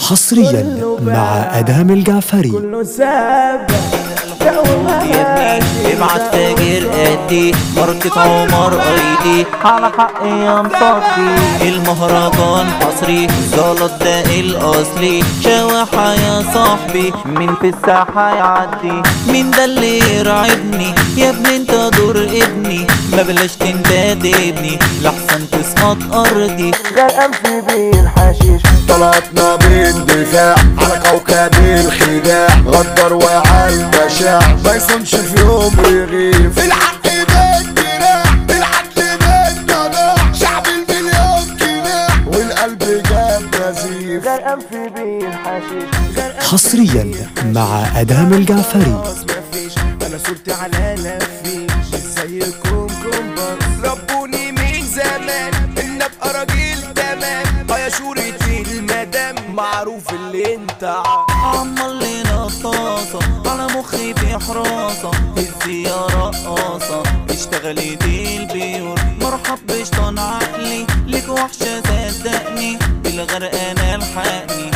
حصريا مع ادهم الجعفري كله سابع جو يا ابني ابعت فاجر ادي ماركة عمر ايدي على حق يا مصدي المهرجان حصري زلط ده الاصلي شواحة يا صاحبي مين في الساحة يعدي مين ده اللي يرعبني يا ابني انت دور ابني ما بلاش تنتدبني لحسن تسقط ارضي غرقان في بير حشيش طلعتنا باندفاع على كوكب الخداع غدر وعال بشاع ما يصونش في يوم رغيف الحق بالدراع العدل بالضلاع شعب المليون كناع والقلب جاب نزيف غرقان في بير حشيش غرقان حصريا مع ادهم الجعفري خلاص مفيش انا صورتي على لفيش مش زيكم كومبارس ربوني من زمان ان ابقى راجل تمام اه يا شورتي المدام معروف اللي انت ع- عمر لنا الطاسة على مخي في حراسة هزي يا رقاصة اشتغلي دي البيور مرحب بشطان عقلي ليك وحشة صدقني بالغرقانة الحقني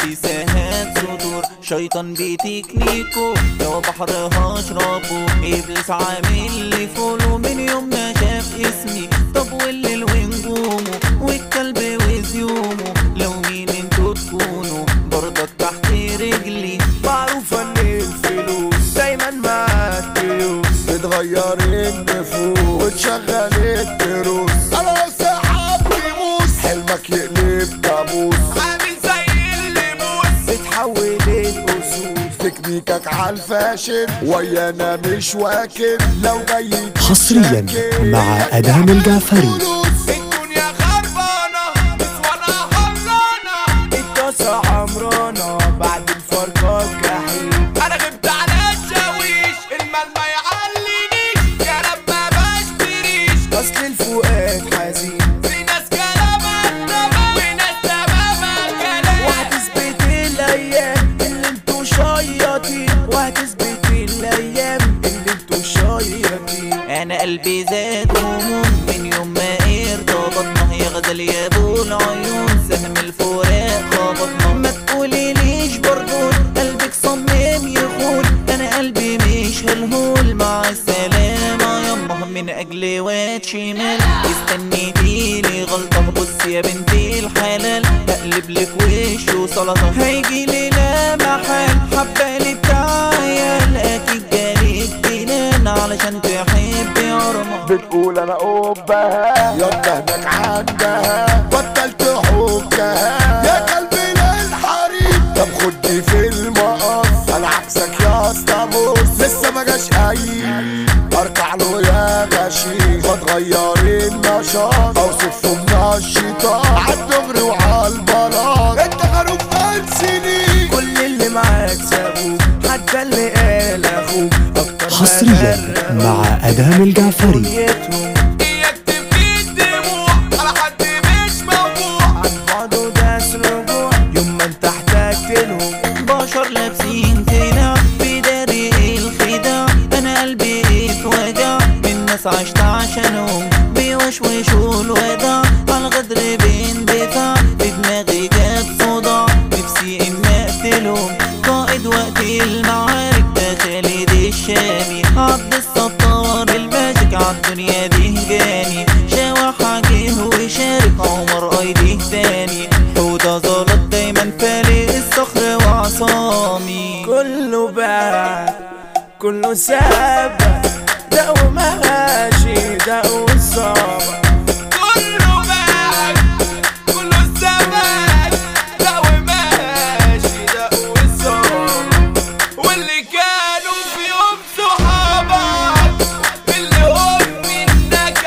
ملبسها صدور شيطان بتكنيكو لو بحر هشربه ابليس عامل لي فولو من يوم ما شاف اسمي طب والليل ونجومه والكلب وزيومه لو مين انتوا تكونوا برضك تحت رجلي معروفة ان الفلوس دايما مع الفلوس بتغير النفوس وتشغل الدروس انا سحاب بيموس حلمك يقلب كابوس عامل زي اللبوس بتحول الاسود تكنيكك عالفاشل ويانا مش واكل لو جاي حصريا تشكل. مع ادهم الجعفري فلوس الدنيا خربانة نسوانا هرانة الطاسة عمرانة بعد الفرقة جحيم أنا غبت على الشاويش المال ما يعلينيش يا رب ما بشتريش أصل الفؤاد حزين في ناس كلامها تمام وناس تمامها كلام وهتثبت الأيام اللي انتوا شياطين وهتثبت الأيام اللي انتوا شياطين انا قلبي زاد هموم من يوم ما ارتبطنا يا غزل يا ابو العيون سهم الفراق خبطنا ما تقولي ليش برضون قلبك صمم يخون انا قلبي مش هالهول مع السلامة يما من اجل واد شمال استنيتيلي غلطة بص يا بنتي الحلال اقلب لك وش وسلطة هيجي لي لا محل حبالي بتاع عيال اكيد جالك جنان علشان تحبي عرمة بتقول انا قبها يا هناك عندها بطلت حبها يا قلبي للحريم طب خدي في المقص انا عكسك يا اسطى لسه ما جاش اي ارجع له يا غشيم بتغير النشاط اوصف من الشيطان عالدغري وعالبلاط انت غروب سنين كل اللي معاك سابوك حتى اللي قال اخوك اكتر ما حصريا غرقوك مع ادهم الجعفري دنيتهم اياك تبكي الدموع على حد مش موضوع عن بعضه داس رجوع يوم ما انت احتجت لهم بشر لابسين قناع بداري الخداع انا قلبي اتوجع من ناس عشت عشانهم بيوشوشوا الوداع على الغدر باندفاع في دماغي جاب صداع نفسي ان اقتلهم قائد وقت المعارك ده خالد الشامي عبد الستار الماجيك عالدنيا دي جاني شاوح جه وشارك عمر ايديه تاني حوضة زلط دايما فالق الصخر وعصامي كله باع كله سابع ده وماشي ده وصابع كله باع كله سابع ده وماشي ده وصابع واللي كانوا في يوم صحابك اللي هم منك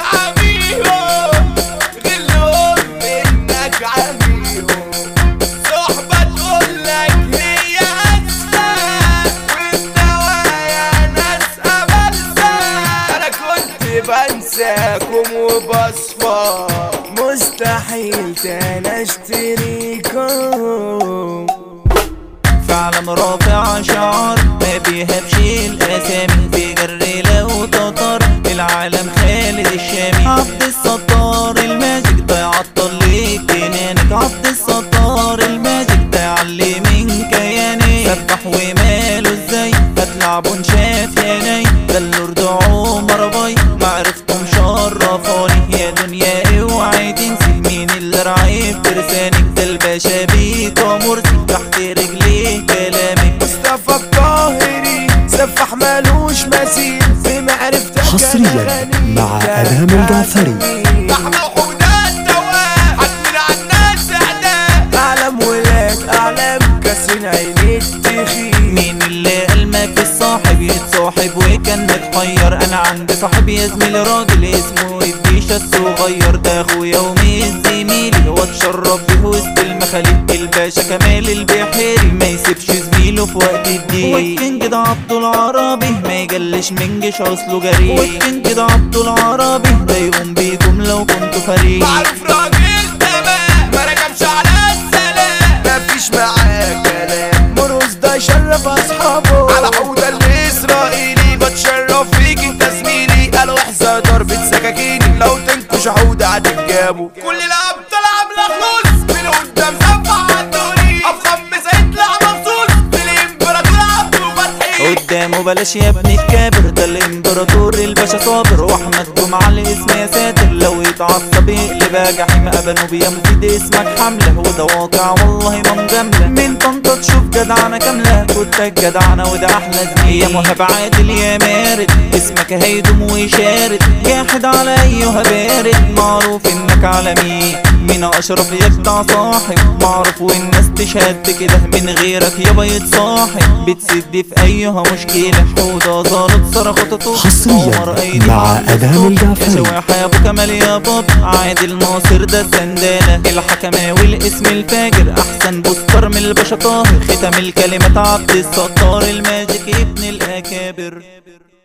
عميهم غلهم منك عميهم صحبة تقولك هي أسفة والنوايا ناس أبلسة أنا كنت بنساكم وبصفى مستحيل تاني أشتريكم في عالم رافع شعار ما بيهبش الاسامي بيجري لو تطر العالم خالد الشامي عبد الستار الماجيك ده يعطل ليك جنانك عبد الستار الماجيك ده يعلي بسيطة مرسي تحت رجليه كلامي مصطفى الطاهري سفاح مالوش مثيل بمعرفتك حصرياً مع أدهم الجعفري. احمد حمدان دواء حتمين على الناس اعداء اعلم ولاد اعلم كاسرين عيني التخين مين اللي قال ما في الصاحب يتصاحب وكان متحير انا عندي صاحب يا زميلي راجل اسمه الديشة الصغير ده اخويا ومش زميلي واتشرف به وسط المخاليق الباشا كمال البحيري ما يسيبش زميله في وقت الضيق والكينج ده عبده العربي ما يجلش من جيش اصله جريء والكينج ده عبده العربي ده يقوم بيكم لو كنتوا فريق معروف راجل تمام ما ركبش على السلام مفيش معاه كلام مرقص ده يشرف اصحابه على حوض الاسرائيلي بتشرف فيك انت زميلي قالوا احذر ضربة سكاكيني لو تنكش حوض هتتجابوا كل الابطال عامله خلوص من قدام سفح عالدوري افخم يطلع مبسوط بالامبراطور عبده فتحي قدامه بلاش يا ابني تكابر ده الامبراطور الباشا صابر واحمد جمعة الاسم يا ساتر لو يتعصب يقلب جحيم ابنه بيا مفيد اسمك حملة وده واقع والله ما مجاملة من طنطا تشوف جدعنة كاملة كنتك جدعنة وده احلى زميل يا مهاب عادل يا مارد اسمك هيدوم ويشارد جاحد على ايها بارد معروف انك عالمي مين اشرف يخدع صاحب معروف والناس تشهد كده من غيرك يابا يتصاحب بتسد في ايها مشكلة حوضة ظابط صرخته حصرياً مع أدهم الجعفري. شواح يا ابو كمال يا باب عادل ناصر ده السندانة الحكماوي الاسم الفاجر احسن بوستر من الباشا طاهر ختم الكلمات عبد الستار الماجيك ابن الاكابر